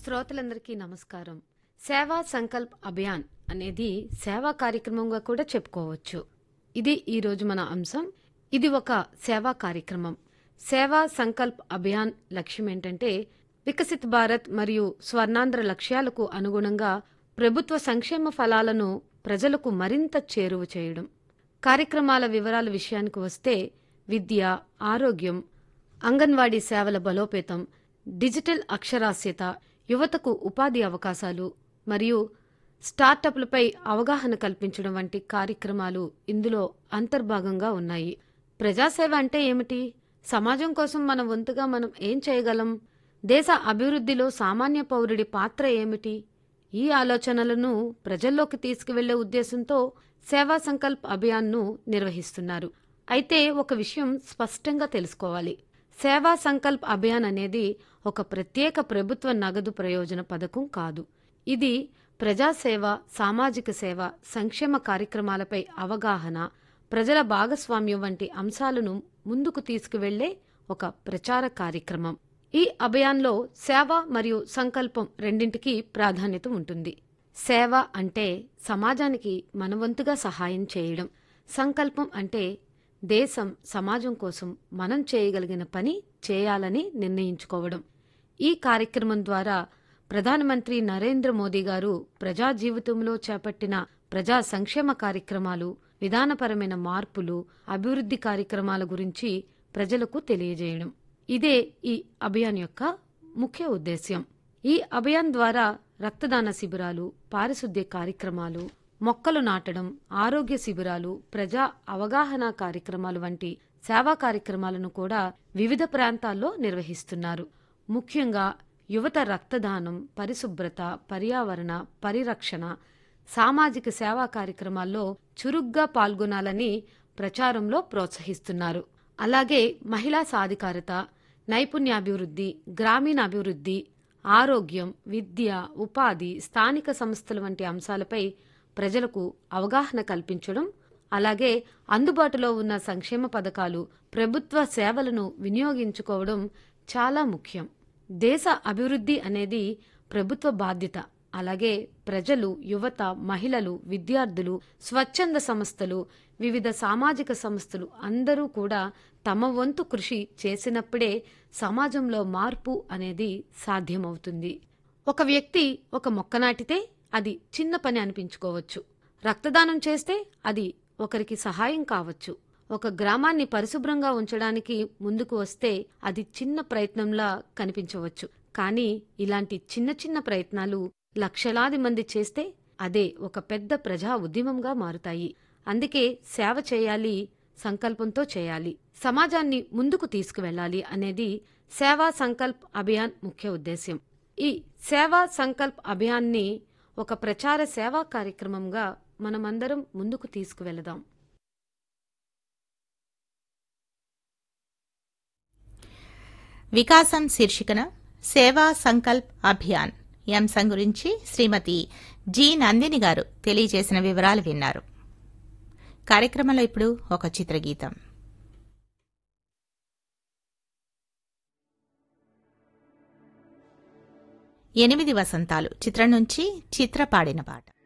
శ్రోతలందరికీ నమస్కారం సేవా సంకల్ప్ అభియాన్ అనేది సేవా కార్యక్రమంగా కూడా చెప్పుకోవచ్చు ఇది ఈ రోజు మన అంశం ఇది ఒక సేవా కార్యక్రమం సేవా సంకల్ప్ అభియాన్ లక్ష్యం ఏంటంటే వికసిత్ భారత్ మరియు స్వర్ణాంధ్ర లక్ష్యాలకు అనుగుణంగా ప్రభుత్వ సంక్షేమ ఫలాలను ప్రజలకు మరింత చేరువ చేయడం కార్యక్రమాల వివరాల విషయానికి వస్తే విద్య ఆరోగ్యం అంగన్వాడీ సేవల బలోపేతం డిజిటల్ అక్షరాస్యత యువతకు ఉపాధి అవకాశాలు మరియు స్టార్టప్లపై అవగాహన కల్పించడం వంటి కార్యక్రమాలు ఇందులో అంతర్భాగంగా ఉన్నాయి ప్రజాసేవ అంటే ఏమిటి సమాజం కోసం మన వంతుగా మనం ఏం చేయగలం దేశ అభివృద్ధిలో సామాన్య పౌరుడి పాత్ర ఏమిటి ఈ ఆలోచనలను ప్రజల్లోకి తీసుకువెళ్లే ఉద్దేశంతో సేవా సంకల్ప్ అభియాన్ను నిర్వహిస్తున్నారు అయితే ఒక విషయం స్పష్టంగా తెలుసుకోవాలి సేవా సంకల్ప్ అభియాన్ అనేది ఒక ప్రత్యేక ప్రభుత్వ నగదు ప్రయోజన పథకం కాదు ఇది ప్రజాసేవ సామాజిక సేవ సంక్షేమ కార్యక్రమాలపై అవగాహన ప్రజల భాగస్వామ్యం వంటి అంశాలను ముందుకు తీసుకువెళ్లే ఒక ప్రచార కార్యక్రమం ఈ అభియాన్లో సేవ మరియు సంకల్పం రెండింటికి ప్రాధాన్యత ఉంటుంది సేవ అంటే సమాజానికి మనవంతుగా సహాయం చేయడం సంకల్పం అంటే దేశం సమాజం కోసం మనం చేయగలిగిన పని చేయాలని నిర్ణయించుకోవడం ఈ కార్యక్రమం ద్వారా ప్రధానమంత్రి నరేంద్ర మోదీ గారు ప్రజా జీవితంలో చేపట్టిన ప్రజా సంక్షేమ కార్యక్రమాలు విధానపరమైన మార్పులు అభివృద్ధి కార్యక్రమాల గురించి ప్రజలకు తెలియజేయడం ఇదే ఈ అభియాన్ యొక్క ముఖ్య ఉద్దేశ్యం ఈ అభియాన్ ద్వారా రక్తదాన శిబిరాలు పారిశుద్ధ్య కార్యక్రమాలు మొక్కలు నాటడం ఆరోగ్య శిబిరాలు ప్రజా అవగాహన కార్యక్రమాలు వంటి సేవా కార్యక్రమాలను కూడా వివిధ ప్రాంతాల్లో నిర్వహిస్తున్నారు ముఖ్యంగా యువత రక్తదానం పరిశుభ్రత పర్యావరణ పరిరక్షణ సామాజిక సేవా కార్యక్రమాల్లో చురుగ్గా పాల్గొనాలని ప్రచారంలో ప్రోత్సహిస్తున్నారు అలాగే మహిళా సాధికారత నైపుణ్యాభివృద్ధి గ్రామీణాభివృద్ధి ఆరోగ్యం విద్య ఉపాధి స్థానిక సంస్థల వంటి అంశాలపై ప్రజలకు అవగాహన కల్పించడం అలాగే అందుబాటులో ఉన్న సంక్షేమ పథకాలు ప్రభుత్వ సేవలను వినియోగించుకోవడం చాలా ముఖ్యం దేశ అభివృద్ధి అనేది ప్రభుత్వ బాధ్యత అలాగే ప్రజలు యువత మహిళలు విద్యార్థులు స్వచ్ఛంద సంస్థలు వివిధ సామాజిక సంస్థలు అందరూ కూడా తమ వంతు కృషి చేసినప్పుడే సమాజంలో మార్పు అనేది సాధ్యమవుతుంది ఒక వ్యక్తి ఒక మొక్క నాటితే అది చిన్న పని అనిపించుకోవచ్చు రక్తదానం చేస్తే అది ఒకరికి సహాయం కావచ్చు ఒక గ్రామాన్ని పరిశుభ్రంగా ఉంచడానికి ముందుకు వస్తే అది చిన్న ప్రయత్నంలా కనిపించవచ్చు కానీ ఇలాంటి చిన్న చిన్న ప్రయత్నాలు లక్షలాది మంది చేస్తే అదే ఒక పెద్ద ప్రజా ఉద్యమంగా మారుతాయి అందుకే సేవ చేయాలి సంకల్పంతో చేయాలి సమాజాన్ని ముందుకు తీసుకువెళ్ళాలి అనేది సేవా సంకల్ప్ అభియాన్ ముఖ్య ఉద్దేశ్యం ఈ సేవా సంకల్ప్ అభియాన్ని ఒక ప్రచార సేవా కార్యక్రమంగా మనమందరం ముందుకు తీసుకువెళదాం వికాసం శీర్షికన సేవా సంకల్ప్ అభియాన్ ఈ అంశం గురించి శ్రీమతి జి నందిని గారు తెలియజేసిన వివరాలు విన్నారు కార్యక్రమంలో ఇప్పుడు ఒక చిత్రగీతం ఎనిమిది వసంతాలు చిత్రం నుంచి చిత్ర పాడిన పాట